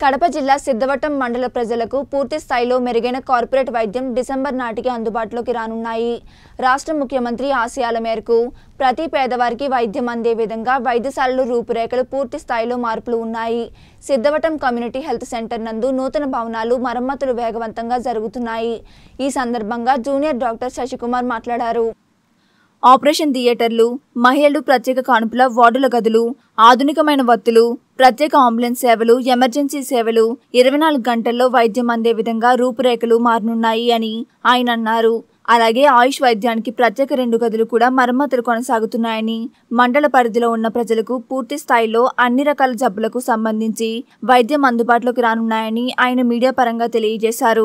కడప జిల్లా సిద్ధవటం మండల ప్రజలకు పూర్తి స్థాయిలో మెరుగైన కార్పొరేట్ వైద్యం డిసెంబర్ నాటికి అందుబాటులోకి రానున్నాయి రాష్ట్ర ముఖ్యమంత్రి ఆశయాల మేరకు ప్రతి పేదవారికి వైద్యం అందే విధంగా వైద్యశాలలు రూపురేఖలు పూర్తి స్థాయిలో మార్పులు ఉన్నాయి సిద్ధవటం కమ్యూనిటీ హెల్త్ సెంటర్ నందు నూతన భవనాలు మరమ్మతులు వేగవంతంగా జరుగుతున్నాయి ఈ సందర్భంగా జూనియర్ డాక్టర్ శశికుమార్ మాట్లాడారు ఆపరేషన్ థియేటర్లు మహిళలు ప్రత్యేక కానుపుల వార్డుల గదులు ఆధునికమైన వత్తులు ప్రత్యేక అంబులెన్స్ సేవలు ఎమర్జెన్సీ సేవలు ఇరవై నాలుగు గంటల్లో వైద్యం అందే విధంగా రూపురేఖలు మారనున్నాయి అని ఆయన అన్నారు అలాగే ఆయుష్ వైద్యానికి ప్రత్యేక రెండు గదులు కూడా మరమ్మతులు కొనసాగుతున్నాయని మండల పరిధిలో ఉన్న ప్రజలకు పూర్తి స్థాయిలో అన్ని రకాల జబ్బులకు సంబంధించి వైద్యం అందుబాటులోకి రానున్నాయని ఆయన మీడియా పరంగా తెలియజేశారు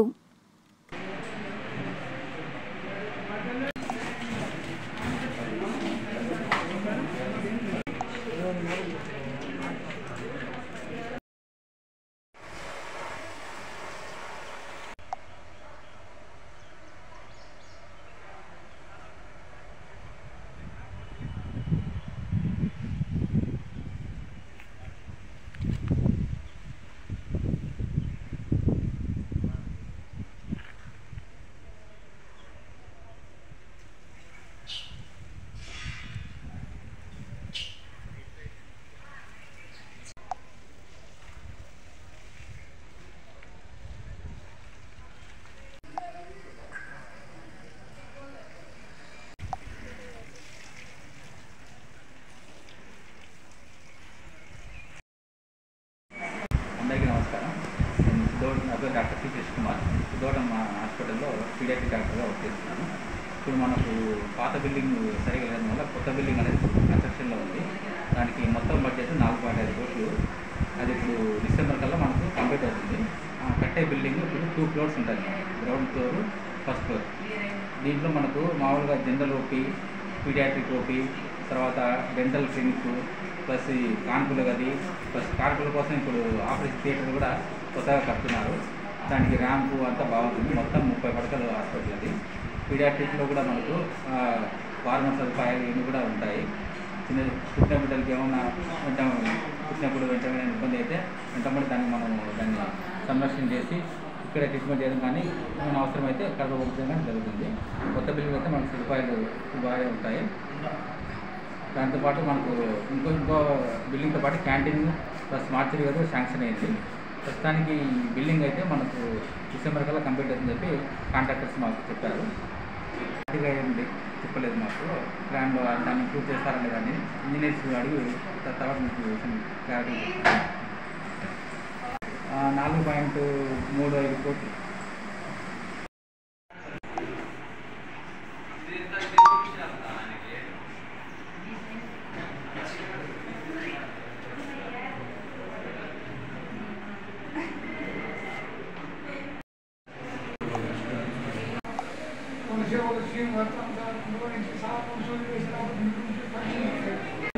అందరికీ నమస్కారం నేను సిద్ధోట నా పేరు డాక్టర్ సి కృష్ణ కుమార్ సిద్ధోట మా హాస్పిటల్లో పీడియాట్రిక్ డాక్టర్గా వర్క్ చేస్తున్నాను ఇప్పుడు మనకు పాత బిల్డింగ్ సరిగా లేని వల్ల కొత్త బిల్డింగ్ అనేది కన్స్ట్రక్షన్లో ఉంది దానికి మొత్తం బడ్జెట్ నాలుగు పాయింట్ ఐదు కోట్లు అది ఇప్పుడు డిసెంబర్ కల్లా మనకు కంప్లీట్ అవుతుంది ఆ కట్టే బిల్డింగ్ ఇప్పుడు టూ ఫ్లోర్స్ ఉంటుంది గ్రౌండ్ ఫ్లోర్ ఫస్ట్ ఫ్లోర్ దీంట్లో మనకు మామూలుగా జనరల్ ఓపీ పీడియాట్రిక్ ఓపీ తర్వాత డెంటల్ క్లినిక్ ప్లస్ ఈ కాన్పుల గది ప్లస్ కాన్పుల కోసం ఇప్పుడు ఆపరేషన్ థియేటర్ కూడా కొత్తగా కడుతున్నారు దానికి ర్యాంపు అంతా బాగుంటుంది మొత్తం ముప్పై పడకలు హాస్పిటల్ అది పీడియాట్రిక్లో కూడా మనకు ఫార్మల్ సదుపాయాలు ఇవన్నీ కూడా ఉంటాయి చిన్న పుట్టిన బిడ్డలకి ఏమన్నా వెంట పుట్టినప్పుడు వెంటనే ఇబ్బంది అయితే వెంటబడి దాన్ని మనం దాన్ని సంరక్షణ చేసి ఇక్కడ ట్రీట్మెంట్ చేయడం కానీ ఏమైనా అవసరమైతే కడప పంపించడం కానీ జరుగుతుంది కొత్త బిల్లులు అయితే మనకు సదుపాయాలు బాగా ఉంటాయి దాంతోపాటు మనకు ఇంకో ఇంకో బిల్డింగ్తో పాటు క్యాంటీన్ ప్లస్ మార్చరీ కూడా శాంక్షన్ అయింది ప్రస్తుతానికి ఈ బిల్డింగ్ అయితే మనకు డిసెంబర్ కల్లా కంప్లీట్ అవుతుందని చెప్పి కాంట్రాక్టర్స్ మాకు చెప్పారు గట్టిగా ఏంటి చెప్పలేదు మాకు ప్లాన్ దాన్ని ఇంప్రూవ్ చేస్తారనే దాన్ని ఇంజనీర్స్ అడిగి త- తర్వాత మీకు క్లారిటీ చెప్తాను. ఆ, నాలుగు పాయింట్ మూడు ఐదు కోట్లు Quando chegou o time, vai para o